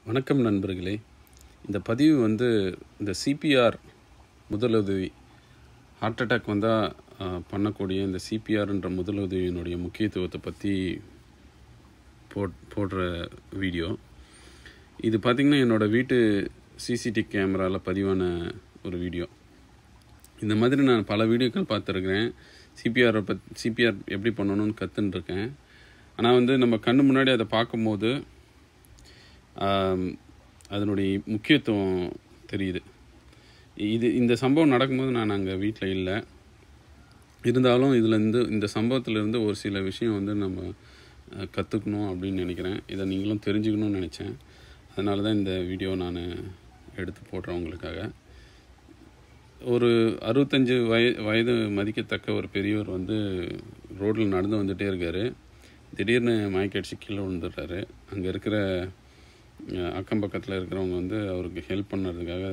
வணக்கம் நண்பர்களே இந்த பதிவு வந்து இந்த சிபிஆர் முதலுதவி ஹார்ட் அட்டாக் வந்தால் பண்ணக்கூடிய இந்த சிபிஆர்ன்ற முதலுதவியினுடைய முக்கியத்துவத்தை பற்றி போட் போடுற வீடியோ இது பார்த்திங்கன்னா என்னோடய வீட்டு சிசிடி கேமராவில் பதிவான ஒரு வீடியோ இந்த மாதிரி நான் பல வீடியோக்கள் பார்த்துருக்குறேன் சிபிஆரை பத் சிபிஆர் எப்படி பண்ணணும்னு கற்றுன்ருக்கேன் ஆனால் வந்து நம்ம கண்ணு முன்னாடி அதை பார்க்கும்போது ஆம், அதனுடைய முக்கியத்துவம் தெரியுது இது இந்த சம்பவம் நடக்கும்போது நான் அங்கே வீட்டில் இல்லை இருந்தாலும் இதில் இருந்து இந்த சம்பவத்திலேருந்து ஒரு சில விஷயம் வந்து நம்ம கற்றுக்கணும் அப்படின்னு நினைக்கிறேன் இதை நீங்களும் தெரிஞ்சுக்கணும்னு நினச்சேன் அதனால தான் இந்த வீடியோ நான் எடுத்து போடுறேன் உங்களுக்காக ஒரு அறுபத்தஞ்சு வய வயது மதிக்கத்தக்க ஒரு பெரியவர் வந்து ரோட்டில் நடந்து வந்துகிட்டே இருக்கார் திடீர்னு மயக்கடிச்சு கீழே விழுந்துடுறாரு அங்கே இருக்கிற அஹ், அக்கம் பக்கத்தில் இருக்கிறவங்க வந்து அவருக்கு ஹெல்ப் பண்ணுறதுக்காக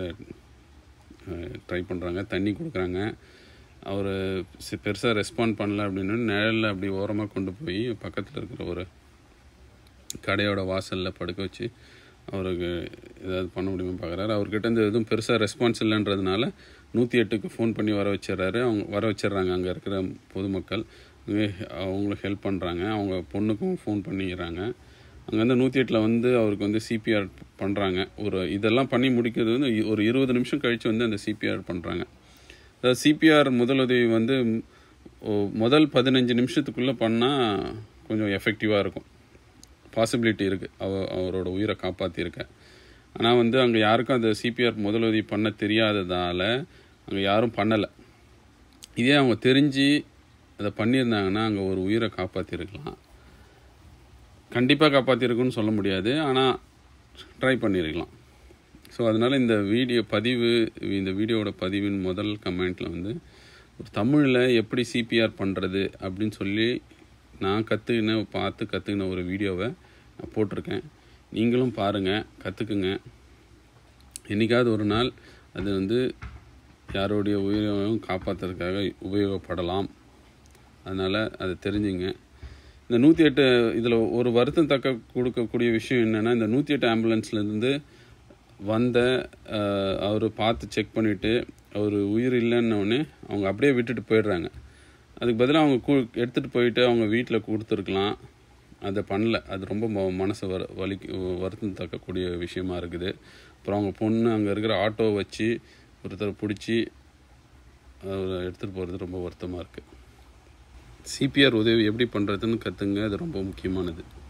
ட்ரை பண்ணுறாங்க தண்ணி கொடுக்குறாங்க அவர் பெருசாக ரெஸ்பாண்ட் பண்ணல அப்படின்னு நிழலில் அப்படி ஓரமாக கொண்டு போய் பக்கத்தில் இருக்கிற ஒரு கடையோட வாசலில் படுக்க வச்சு அவருக்கு ஏதாவது பண்ண முடியுமா பார்க்குறாரு அவர்கிட்ட இருந்து எதுவும் பெருசாக ரெஸ்பான்ஸ் இல்லைன்றதுனால நூற்றி எட்டுக்கு ஃபோன் பண்ணி வர வச்சிடுறாரு அவங்க வர வச்சிடுறாங்க அங்கே இருக்கிற பொதுமக்கள் அங்கே அவங்களுக்கு ஹெல்ப் பண்ணுறாங்க அவங்க பொண்ணுக்கும் ஃபோன் பண்ணிடுறாங்க அங்கே வந்து நூற்றி எட்டில் வந்து அவருக்கு வந்து சிபிஆர் பண்ணுறாங்க ஒரு இதெல்லாம் பண்ணி முடிக்கிறது வந்து இ- ஒரு இருபது நிமிஷம் கழித்து வந்து அந்த சிபிஆர் பண்ணுறாங்க அதாவது சிபிஆர் முதலுதவி வந்து ம், ஓ- முதல் பதினஞ்சு நிமிஷத்துக்குள்ளே பண்ணால் கொஞ்சம் எஃபெக்டிவாக இருக்கும் பாசிபிலிட்டி இருக்குது அவ அவரோட உயிரை காப்பாற்றிருக்க ஆனால் வந்து அங்கே யாருக்கும் அந்த சிபிஆர் முதலுதவி பண்ண தெரியாததால் அங்கே யாரும் பண்ணலை இதே அவங்க தெரிஞ்சு அதை பண்ணியிருந்தாங்கன்னா அங்கே ஒரு உயிரை காப்பாற்றிருக்கலாம் கண்டிப்பாக காப்பாற்றிருக்குன்னு சொல்ல முடியாது ஆனால் ட்ரை பண்ணியிருக்கலாம் ஸோ அதனால் இந்த வீடியோ பதிவு இந்த வீடியோவோட பதிவின் முதல் கமெண்ட்டில் வந்து ஒரு தமிழில் எப்படி சிபிஆர் பண்ணுறது அப்படின்னு சொல்லி நான் கற்றுக்கின பார்த்து கற்றுக்கின ஒரு வீடியோவை நான் போட்டிருக்கேன் நீங்களும் பாருங்கள் கற்றுக்குங்க என்னைக்காவது ஒரு நாள் அது வந்து யாருடைய உயிரையும் காப்பாற்றுறதுக்காக உபயோகப்படலாம் அதனால் அதை தெரிஞ்சுங்க இந்த நூற்றி எட்டு இதில் ஒரு வருத்தம் தக்க கொடுக்கக்கூடிய விஷயம் என்னென்னா இந்த நூற்றி எட்டு ஆம்புலன்ஸ்லேருந்து வந்த அவர் பார்த்து செக் பண்ணிவிட்டு அவர் உயிர் இல்லைன்னொடனே அவங்க அப்படியே விட்டுட்டு போயிடுறாங்க அதுக்கு பதிலாக அவங்க கூ எடுத்துகிட்டு போயிட்டு அவங்க வீட்டில் கொடுத்துருக்கலாம் அதை பண்ணல அது ரொம்ப ம- மனசு வர வலி வருத்தம் தக்கக்கூடிய விஷயமா இருக்குது அப்புறம் அவங்க பொண்ணு அங்கே இருக்கிற ஆட்டோ வச்சு ஒருத்தரை பிடிச்சி அவரை எடுத்துகிட்டு போகிறது ரொம்ப வருத்தமாக இருக்குது சிபிஆர் உதவி எப்படி பண்ணுறதுன்னு கற்றுங்க அது ரொம்ப முக்கியமானது